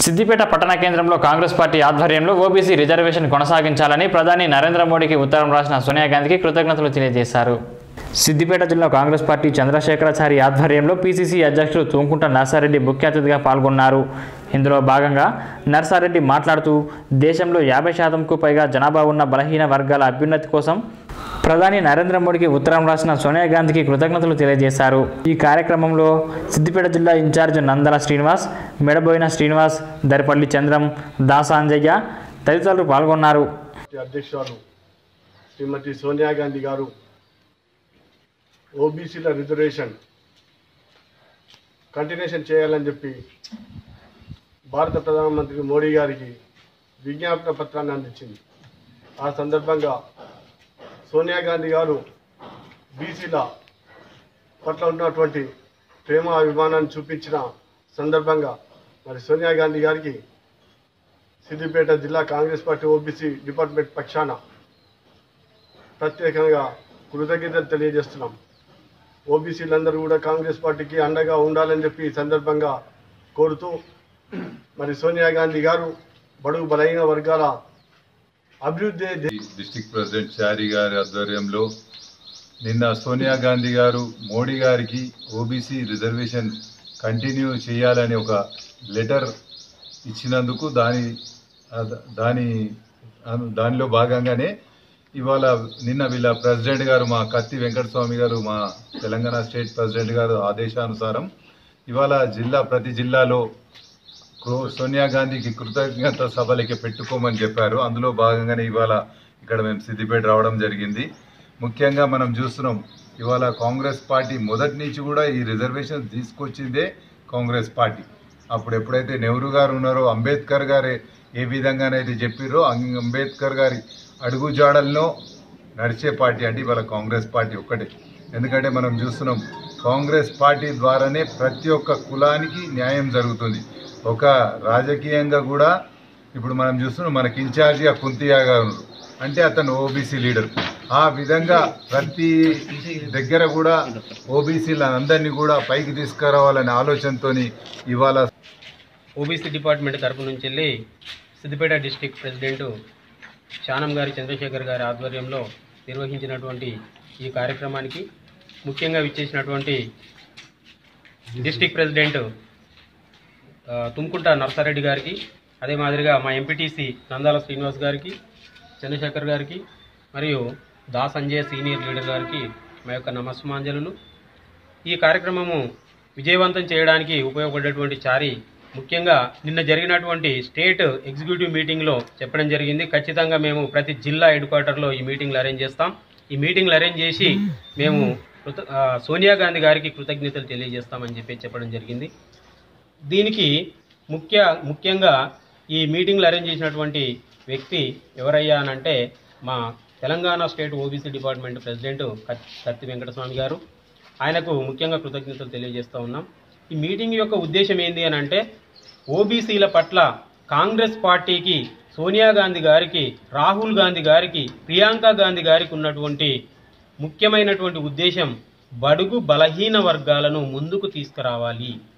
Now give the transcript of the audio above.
సిద్దిపేట పట్టణ కేంద్రంలో కాంగ్రెస్ పార్టీ ఆధ్వర్యంలో ఓబీసీ రిజర్వేషన్ కొనసాగించాలని ప్రధాని నరేంద్ర మోడీకి ఉత్తరం రాసిన సోనియా గాంధీకి కృతజ్ఞతలు తెలియజేశారు సిద్దిపేట జిల్లా కాంగ్రెస్ పార్టీ చంద్రశేఖరాచారి ఆధ్వర్యంలో పీసీసీ అధ్యక్షుడు తూంకుంట నర్సారెడ్డి ముఖ్య అతిథిగా పాల్గొన్నారు ఇందులో భాగంగా నర్సారెడ్డి మాట్లాడుతూ దేశంలో యాభై శాతంకు పైగా జనాభా ఉన్న బలహీన వర్గాల అభ్యున్నతి కోసం ప్రధాని నరేంద్ర మోడీకి ఉత్తరం రాసిన సోనియా గాంధీకి కృతజ్ఞతలు తెలియజేశారు ఈ కార్యక్రమంలో సిద్దిపేట జిల్లా ఇన్ఛార్జ్ నందల శ్రీనివాస్ మెడబోయిన శ్రీనివాస్ దరిపల్లి చంద్రం దాసాంజయ్య తదితరులు పాల్గొన్నారు పార్టీ అధ్యక్షురాలు శ్రీమతి సోనియా గాంధీ గారు ఓబీసీల రిజర్వేషన్ కంటిన్యూషన్ చేయాలని చెప్పి భారత ప్రధానమంత్రి మోడీ గారికి విజ్ఞాపన పత్రాన్ని అందించింది ఆ సందర్భంగా సోనియా గాంధీ గారు బీసీల పట్ల ఉన్నటువంటి ప్రేమ అభిమానాన్ని చూపించిన సందర్భంగా మరి సోనియా గాంధీ గారికి సిద్దిపేట జిల్లా కాంగ్రెస్ పార్టీ ఓబీసీ డిపార్ట్మెంట్ పక్షాన ప్రత్యేకంగా కృతజ్ఞతలు తెలియజేస్తున్నాం ఓబీసీలందరూ కూడా కాంగ్రెస్ పార్టీకి అండగా ఉండాలని చెప్పి ఈ సందర్భంగా కోరుతూ మరి సోనియా గాంధీ గారు బడుగు బలహీన వర్గాల అభివృద్ధి డిస్టిక్ ప్రెసిడెంట్ చారి గారి ఆధ్వర్యంలో నిన్న సోనియా గాంధీ గారు మోడీ గారికి ఓబీసీ రిజర్వేషన్ కంటిన్యూ చేయాలని ఒక లెటర్ ఇచ్చినందుకు దాని అద- దాని అను- దానిలో భాగంగానే ఇవాళ నిన్న వీళ్ళ ప్రెసిడెంట్ గారు మా కత్తి వెంకటస్వామి గారు మా తెలంగాణ స్టేట్ ప్రెసిడెంట్ గారు ఆదేశానుసారం ఇవాళ జిల్లా ప్రతి జిల్లాలో కృ- సోనియా గాంధీకి కృతజ్ఞత సభలకి పెట్టుకోమని చెప్పారు అందులో భాగంగానే ఇవాళ ఇక్కడ మేము సిద్దిపేట రావడం జరిగింది ముఖ్యంగా మనం చూస్తున్నాం ఇవాళ కాంగ్రెస్ పార్టీ మొదటి నుంచి కూడా ఈ రిజర్వేషన్ తీసుకొచ్చిందే కాంగ్రెస్ పార్టీ అప్పుడు ఎప్పుడైతే నెహ్రూ గారు ఉన్నారో అంబేద్కర్ గారే ఏ విధంగానైతే చెప్పిరో అం- అంబేద్కర్ గారి అడుగుజాడల్లో నడిచే పార్టీ అంటే ఇవాళ కాంగ్రెస్ పార్టీ ఒక్కటే ఎందుకంటే మనం చూస్తున్నాం కాంగ్రెస్ పార్టీ ద్వారానే ప్రతి ఒక్క కులానికి న్యాయం జరుగుతుంది ఒక రాజకీయంగా కూడా ఇప్పుడు మనం చూస్తున్నాం మనకి ఇన్ఛార్జిగా కుంతియా గారు ఉన్నారు. అంటే అతను ఓబీసీ లీడర్ ఆ విధంగా ప్రతి దగ్గర కూడా ఓబీసీల అందరినీ కూడా పైకి తీసుకురావాలనే ఆలోచనతోని ఇవాళ ఓబీసీ డిపార్ట్మెంట్ తరపు నుంచి వెళ్ళి సిద్దిపేట డిస్టిక్ ప్రెసిడెంట్ శానం గారి చంద్రశేఖర్ గారి ఆధ్వర్యంలో నిర్వహించినటువంటి ఈ కార్యక్రమానికి ముఖ్యంగా విచ్చేసినటువంటి డిస్టిక్ ప్రెసిడెంట్ ఆ, తుమ్కుంట నర్సారెడ్డి గారికి అదే మాదిరిగా మా ఎంపీటీసీ నందాల శ్రీనివాస్ గారికి చంద్రశేఖర్ గారికి మరియు దా సంజయ్ సీనియర్ లీడర్ గారికి మా యొక్క నమస్మాంజలు ఈ కార్యక్రమము విజయవంతం చేయడానికి ఉపయోగపడేటువంటి చారి ముఖ్యంగా నిన్న జరిగినటువంటి స్టేట్ ఎగ్జిక్యూటివ్ మీటింగ్లో చెప్పడం జరిగింది ఖచ్చితంగా మేము ప్రతి జిల్లా హెడ్ క్వార్టర్లో ఈ మీటింగ్లు అరేంజ్ చేస్తాం ఈ మీటింగ్లు అరేంజ్ చేసి మేము కృత- ఆ, సోనియా గాంధీ గారికి కృతజ్ఞతలు తెలియజేస్తామని చెప్పి చెప్పడం జరిగింది దీనికి ముఖ్య ముఖ్యంగా ఈ మీటింగ్లు అరేంజ్ చేసినటువంటి వ్యక్తి ఎవరయ్యా అని అంటే మా Telangana state OBC department president కత్- కత్తి వెంకటస్వామి గారు ఆయనకు ముఖ్యంగా కృతజ్ఞతలు తెలియజేస్తూ ఉన్నాం ఈ మీటింగ్ యొక్క ఉద్దేశం ఏంది అని అంటే ఓబీసీల పట్ల కాంగ్రెస్ పార్టీకి సోనియా గాంధీ గారికి రాహుల్ గాంధీ గారికి ప్రియాంక గాంధీ గారికి ఉన్నటువంటి ముఖ్యమైనటువంటి ఉద్దేశం బడుగు బలహీన వర్గాలను ముందుకు తీసుకురావాలి